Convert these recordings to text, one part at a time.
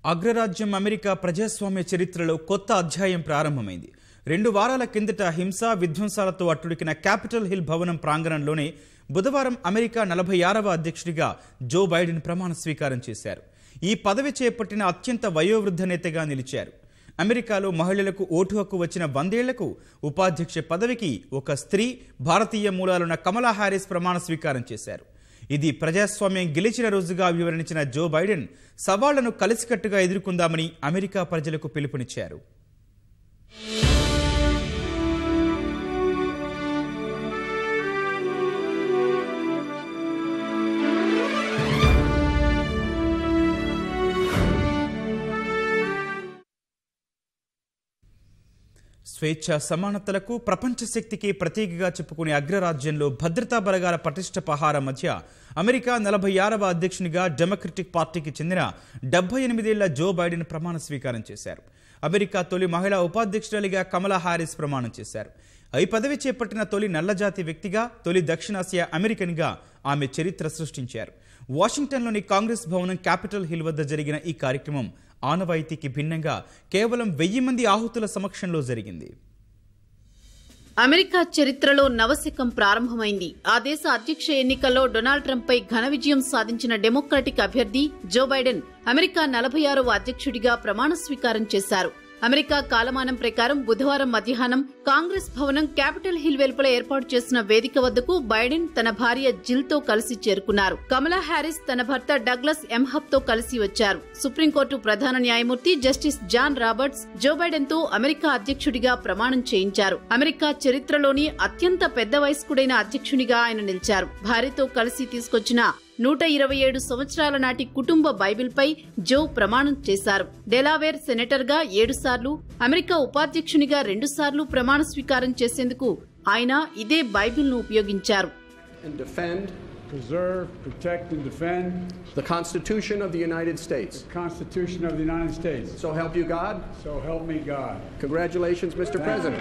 అగ్రరాజ్యం అమెరికా ప్రజాస్వామ్య చరిత్రలో కొత్త అధ్యాయం ప్రారంభమైంది రెండు వారాల కిందట హింస విధ్వంసాలతో అట్టుడికిన క్యాపిటల్ హిల్ భవనం ప్రాంగణంలోనే బుధవారం అమెరికా నలభై ఆరవ అధ్యక్షుడిగా జో బైడెన్ ప్రమాణ స్వీకారం చేశారు ఈ పదవి చేపట్టిన అత్యంత వయోవృద్ధ నేతగా నిలిచారు అమెరికాలో మహిళలకు ఓటు హక్కు వచ్చిన వందేళ్లకు ఉపాధ్యక్ష పదవికి ఒక స్త్రీ భారతీయ మూలాలున్న కమలా హారిస్ ప్రమాణ స్వీకారం చేశారు ఇది ప్రజాస్వామ్యం గెలిచిన రోజుగా వివరించిన జో బైడెన్ సవాళ్లను కలిసికట్టుగా ఎదుర్కొందామని అమెరికా ప్రజలకు పిలుపునిచ్చారు స్వేచ్ఛ సమానతలకు ప్రపంచ శక్తికి ప్రతీకగా చెప్పుకునే అగ్రరాజ్యంలో భద్రతా బలగాల పటిష్ట పహార మధ్య అమెరికా నలభై ఆరవ అధ్యక్షునిగా డెమోక్రటిక్ పార్టీకి చెందిన డెబ్బై ఎనిమిదేళ్ల జో బైడెన్ ప్రమాణ స్వీకారం చేశారు అమెరికా తొలి మహిళా ఉపాధ్యక్షురాలిగా కమలా హారిస్ ప్రమాణం చేశారు ఈ పదవి చేపట్టిన తొలి నల్లజాతి వ్యక్తిగా తొలి దక్షిణాసియా అమెరికన్గా ఆమె చరిత్ర సృష్టించారు వాషింగ్టన్లోని కాంగ్రెస్ భవనం క్యాపిటల్ హిల్ వద్ద జరిగిన ఈ కార్యక్రమం ఆనవాయితీకి భిన్నంగా కేవలం వెయ్యి మంది ఆహుతుల సమక్షంలో జరిగింది అమెరికా చరిత్రలో నవశకం ప్రారంభమైంది ఆ దేశ అధ్యక్ష ఎన్నికల్లో డొనాల్డ్ ట్రంప్ పై ఘన విజయం సాధించిన డెమోక్రటిక్ అభ్యర్థి జో బైడెన్ అమెరికా నలభై ఆరవ అధ్యక్షుడిగా ప్రమాణ స్వీకారం చేశారు అమెరికా కాలమానం ప్రకారం బుధవారం మధ్యాహ్నం కాంగ్రెస్ భవనం క్యాపిటల్ హిల్ వెలుపల ఏర్పాటు చేసిన వేదిక వద్దకు బైడెన్ తన భార్య జిల్ తో కలిసి చేరుకున్నారు కమలా హ్యారిస్ తన భర్త డగ్లస్ ఎంహబ్ తో కలిసి వచ్చారు సుప్రీంకోర్టు ప్రధాన న్యాయమూర్తి justice John Roberts Joe Biden తో అమెరికా అధ్యక్షుడిగా ప్రమాణం చేయించారు అమెరికా చరిత్రలోని అత్యంత పెద్ద వయస్కుడైన అధ్యక్షునిగా ఆయన నిలిచారు భార్యతో కలిసి తీసుకొచ్చిన నూట ఇరవై ఏడు సంవత్సరాల నాటి కుటుంబ బైబిల్పై జో ప్రమాణం చేశారు డెలావేర్ సెనేటర్గా ఏడు సార్లు అమెరికా ఉపాధ్యక్షునిగా రెండు సార్లు ప్రమాణ స్వీకారం చేసేందుకు ఆయన ఇదే బైబిల్ను ఉపయోగించారు and defend preserve, protect, and defend the Constitution of the United States. the Constitution of the United States. So help you God. So help me God. Congratulations, Mr. President.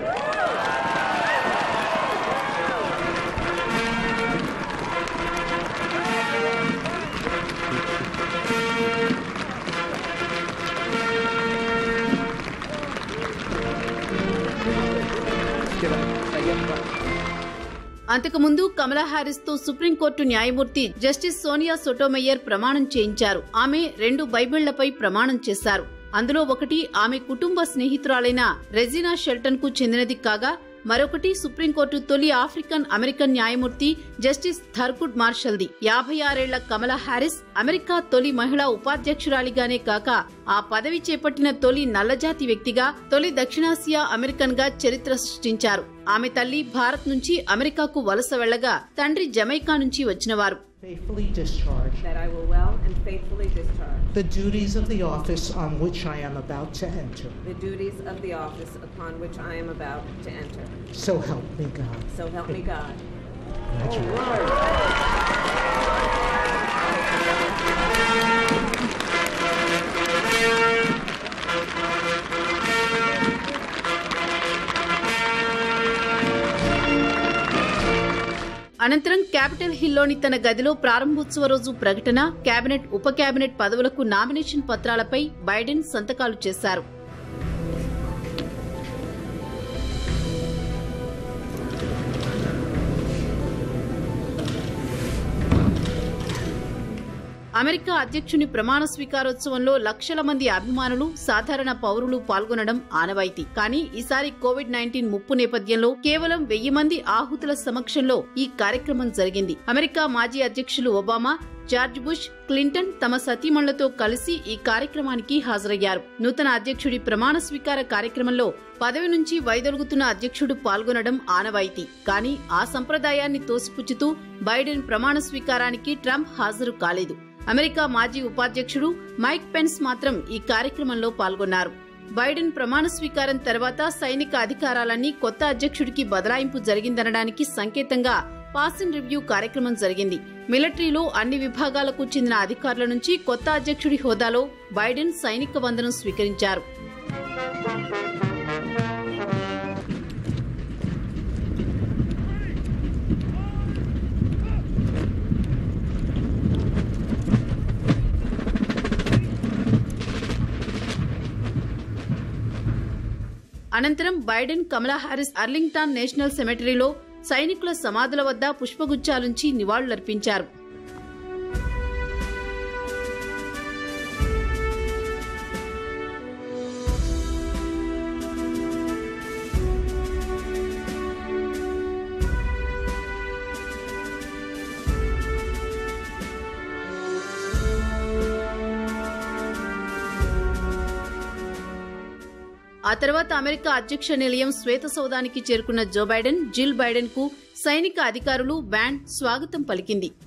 Get up. Get up. అంతకుముందు Kamala Harris తో supreme court న్యాయమూర్తి justice Sonia Sotomayor ప్రమాణం చేయించారు ఆమె రెండు బైబిళ్లపై ప్రమాణం చేశారు అందులో ఒకటి ఆమె కుటుంబ స్నేహితురాలైన రెజినా షెల్టన్ కు చెందినది కాగా మరొకటి సుప్రీంకోర్టు తొలి ఆఫ్రికన్ అమెరికన్ న్యాయమూర్తి జస్టిస్ థర్కుడ్ మార్షల్ది యాభై ఆరేళ్ల కమలా హ్యారిస్ అమెరికా తొలి మహిళా ఉపాధ్యక్షురాలిగానే కాక ఆ పదవి చేపట్టిన తొలి నల్లజాతి వ్యక్తిగా తొలి దక్షిణాసియా అమెరికన్ గా చరిత్ర సృష్టించారు ఆమె తల్లి భారత్ నుంచి అమెరికాకు వలస వెళ్లగా తండ్రి జమైకా నుంచి వచ్చినవారు faithfully discharge That I will well and faithfully discharge the duties of the office on which I am about to enter. the duties of the office upon which I am about to enter. So help me God. So help me God. అనంతరం Capitol హిల్లోని తన గదిలో ప్రారంభోత్సవ రోజు ప్రకటన cabinet ఉప cabinet పదవులకు nomination పత్రాలపై Biden సంతకాలు చేశారు అమెరికా అధ్యక్షుని ప్రమాణ స్వీకారోత్సవంలో లక్షల మంది అభిమానులు సాధారణ పౌరులు పాల్గొనడం ఆనవాయితీ కానీ ఈసారి కోవిడ్ నైన్టీన్ ముప్పు నేపథ్యంలో కేవలం వెయ్యి మంది ఆహుతుల సమక్షంలో ఈ కార్యక్రమం జరిగింది అమెరికా మాజీ అధ్యక్షులు ఒబామా జార్జ్ బుష్ క్లింటన్ తమ సతీమణులతో కలిసి ఈ కార్యక్రమానికి హాజరయ్యారు నూతన అధ్యక్షుడి ప్రమాణ స్వీకార కార్యక్రమంలో పదవి నుంచి వైదొలుగుతున్న అధ్యక్షుడు పాల్గొనడం ఆనవాయితీ కానీ ఆ సంప్రదాయాన్ని తోసిపుచ్చుతూ బైడెన్ ప్రమాణ స్వీకారానికి ట్రంప్ హాజరు కాలేదు అమెరికా మాజీ ఉపాధ్యక్షుడు మైక్ పెన్స్ మాత్రం ఈ కార్యక్రమంలో పాల్గొన్నారు బైడెన్ ప్రమాణ స్వీకారం తర్వాత సైనిక అధికారాలన్నీ కొత్త అధ్యక్షుడికి బదలాయింపు జరిగిందనడానికి సంకేతంగా పాస్ అండ్ రివ్యూ కార్యక్రమం జరిగింది మిలిటరీలో అన్ని విభాగాలకు చెందిన అధికారుల నుంచి కొత్త అధ్యక్షుడి హోదాలో బైడెన్ సైనిక వందనం స్వీకరించారు అనంతరం Biden Kamala Harris Arlington national సెమెటరీలో సైనికుల సమాధుల వద్ద పుష్పగుచ్చాలుంచి నివాళులర్పించారు ఆ తర్వాత అమెరికా అధ్యక్ష నిలయం శ్వేత సౌధానికి చేరుకున్న జో బైడెన్ జిల్ బైడెన్ కు సైనిక అధికారులు బ్యాండ్ స్వాగతం పలికింది